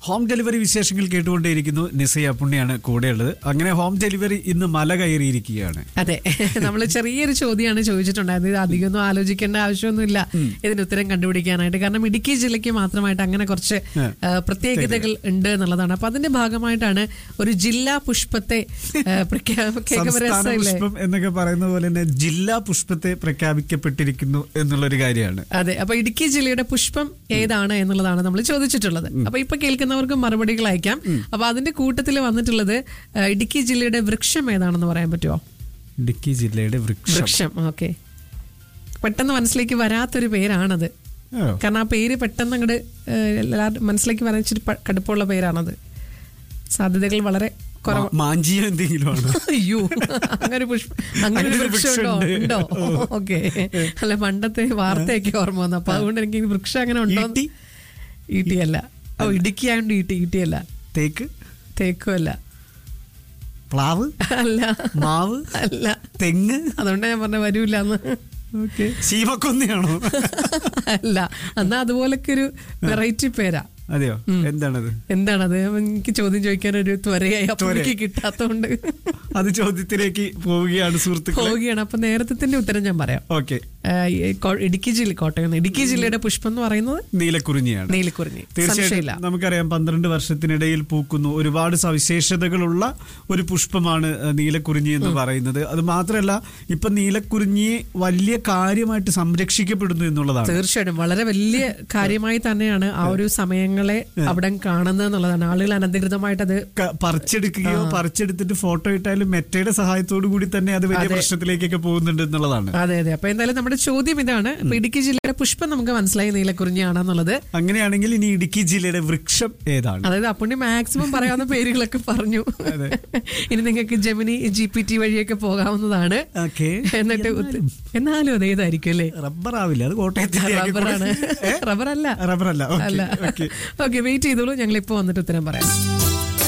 Home delivery വിശേഷങ്ങൾ കേട്ടുകൊണ്ടേയിരിക്കുന്നു നിസയ പുണ്യാണ് കൂടെയുള്ളത് അങ്ങനെ ഹോം ഡെലിവറി ഇന്ന് മല കയറിയിരിക്കുകയാണ് അതെ നമ്മൾ ചെറിയൊരു ചോദ്യമാണ് ചോദിച്ചിട്ടുണ്ടായിരുന്നത് ഇത് അധികമൊന്നും ആലോചിക്കേണ്ട ആവശ്യമൊന്നുമില്ല ഇതിന് ഉത്തരം കണ്ടുപിടിക്കാനായിട്ട് കാരണം ഇടുക്കി ജില്ലയ്ക്ക് മാത്രമായിട്ട് അങ്ങനെ കുറച്ച് ആ. ആ, പ്രത്യേകതകൾ ഉണ്ട് എന്നുള്ളതാണ് അപ്പൊ അതിന്റെ ഭാഗമായിട്ടാണ് ഒരു ജില്ലാ പുഷ്പത്തെ ആ, പ്രഖ്യാ- കേൾക്കുമ്പോ സംസ്ഥാന രസമില്ലേ? പുഷ്പം എന്നൊക്കെ പറയുന്ന പോലെ തന്നെ ജില്ലാ പുഷ്പത്തെ പ്രഖ്യാപിക്കപ്പെട്ടിരിക്കുന്നു എന്നുള്ളൊരു കാര്യമാണ് അതെ അപ്പൊ ഇടുക്കി ജില്ലയുടെ പുഷ്പം ഏതാണ് എന്നുള്ളതാണ് നമ്മൾ ചോദിച്ചിട്ടുള്ളത് അപ്പൊ ഇപ്പൊ കേൾക്കുന്നവർക്ക് മറുപടികൾ അയക്കാം അപ്പൊ അതിന്റെ കൂട്ടത്തിൽ വന്നിട്ടുള്ളത് ആ, ഇടുക്കി ജില്ലയുടെ വൃക്ഷം ഏതാണെന്ന് പറയാൻ പറ്റുമോ ഇടുക്കി ജില്ലയുടെ വൃക്ഷം വൃക്ഷം ഓക്കെ പെട്ടെന്ന് മനസ്സിലേക്ക് വരാത്തൊരു പേരാണത് ഓ. കാരണം ആ പേര് പെട്ടെന്ന് അങ്ങോട്ട് എല്ലാവരും മനസ്സിലേക്ക് വരാൻ ഇച്ചിരി പ- കടുപ്പമുള്ള പേരാണത് സാധ്യതകൾ വളരെ കുറവ് മാ- മാഞ്ചിയോ എന്തെങ്കിലും ആണ് അയ്യോ അങ്ങനെ പുഷ്പ അങ്ങനെ ഒരു അങ്ങനെ ഒരു വൃക്ഷം ഉണ്ടോ വൃക്ഷം ഉണ്ടോ ഉണ്ട്. ഓക്കെ അല്ല പണ്ടത്തെ വാർത്തയൊക്കെ ഓർമ്മ വന്നു അപ്പൊ അതുകൊണ്ട് എനിക്ക് ഈ വൃക്ഷം അങ്ങനെ ഉണ്ടോ ഈട്ടി? ഈട്ടി അല്ല ഓ ഇടുക്കി ആയതുകൊണ്ട് ഈട്ടി ഈട്ടി അല്ല തേക്ക് തേക്കും അല്ല പ്ലാവ് അല്ല മാവ് അല്ല തെങ്ങ് അതുകൊണ്ട് ഞാൻ പറഞ്ഞ വരൂലെന്ന് ഓക്കെ ശീമക്കൊന്നയാണോ അല്ല എന്നാ അതുപോലൊക്കെ ഒരു വെറൈറ്റി പേരാ അതെയോ എന്താണത് എന്താണത് എനിക്ക് ചോദ്യം ചോദിക്കാൻ ഒരു ത്വരയായി അപ്പൊ എനിക്ക് കിട്ടാത്തോണ്ട് അത് ചോദ്യത്തിലേക്ക് പോവുകയാണ് സുഹൃത്തുക്കളെ പോവുകയാണ് അപ്പൊ നേരത്തെ ഉത്തരം ഞാൻ പറയാം ഓക്കെ ആ, ഈ കോ- ഇടുക്കി ജില്ല കോട്ടയം ഇടുക്കി ജില്ലയുടെ പുഷ്പം എന്ന് പറയുന്നത് നീലക്കുറിഞ്ഞിയാണ് നീലക്കുറിഞ്ഞി സംശയമില്ല തീർച്ചയായിട്ടും നമുക്കറിയാം പന്ത്രണ്ട് വർഷത്തിനിടയിൽ പൂക്കുന്നു ഒരുപാട് സവിശേഷതകളുള്ള ഒരു പുഷ്പമാണ് ഏഹ്, നീലക്കുറിഞ്ഞി എന്ന് പറയുന്നത് അത് മാത്രമല്ല ഇപ്പൊ നീലക്കുറിഞ്ഞിയെ വലിയ കാര്യമായിട്ട് സംരക്ഷിക്കപ്പെടുന്നു എന്നുള്ളതാണ് തീർച്ചയായിട്ടും വളരെ വലിയ കാര്യമായി തന്നെയാണ് ആ ഒരു സമയങ്ങളെ അവിടെ കാണുന്നത് എന്നുള്ളതാണ് ആളുകൾ അനധികൃതമായിട്ട് അത് ക- പറിച്ചെടുക്കുകയോ പറിച്ചെടുത്തിട്ട് ഫോട്ടോ ഇട്ടാലും മെറ്റയുടെ സഹായത്തോടു കൂടി തന്നെ അത് വലിയ പ്രശ്നത്തിലേക്കൊക്കെ പോകുന്നുണ്ട് എന്നുള്ളതാണ് അതെ അതെ അപ്പൊ എന്തായാലും നമ്മുടെ ചോദ്യം ഇതാണ് ഇപ്പൊ ഇടുക്കി ജില്ലയുടെ പുഷ്പം നമുക്ക് മനസ്സിലായി നീലക്കുറിഞ്ഞിയാണെന്നുള്ളത് അങ്ങനെയാണെങ്കിൽ ഇനി ഇടുക്കി ജില്ലയുടെ വൃക്ഷം ഏതാണ് അതായത് അപ്പുണ്ണി മാക്സിമം പറയാവുന്ന പേരുകളൊക്കെ പറഞ്ഞു അതെ. ഇനി നിങ്ങൾക്ക് ജെമിനി ജി പി ടി വഴിയൊക്കെ പോകാവുന്നതാണ് ഓക്കെ എന്നിട്ട് ഉത്ത- എന്നാലും അത് ഏതായിരിക്കും അല്ലേ റബ്ബർ ആവില്ല അത് കോട്ടയത്തിന്റെ റബ്ബറാണ് റബ്ബർ അല്ല റബ്ബർ അല്ല അല്ല ഓക്കെ ഓക്കെ വെയിറ്റ് ചെയ്തോളൂ ഞങ്ങൾ ഇപ്പൊ വന്നിട്ട് ഉത്തരം പറയാം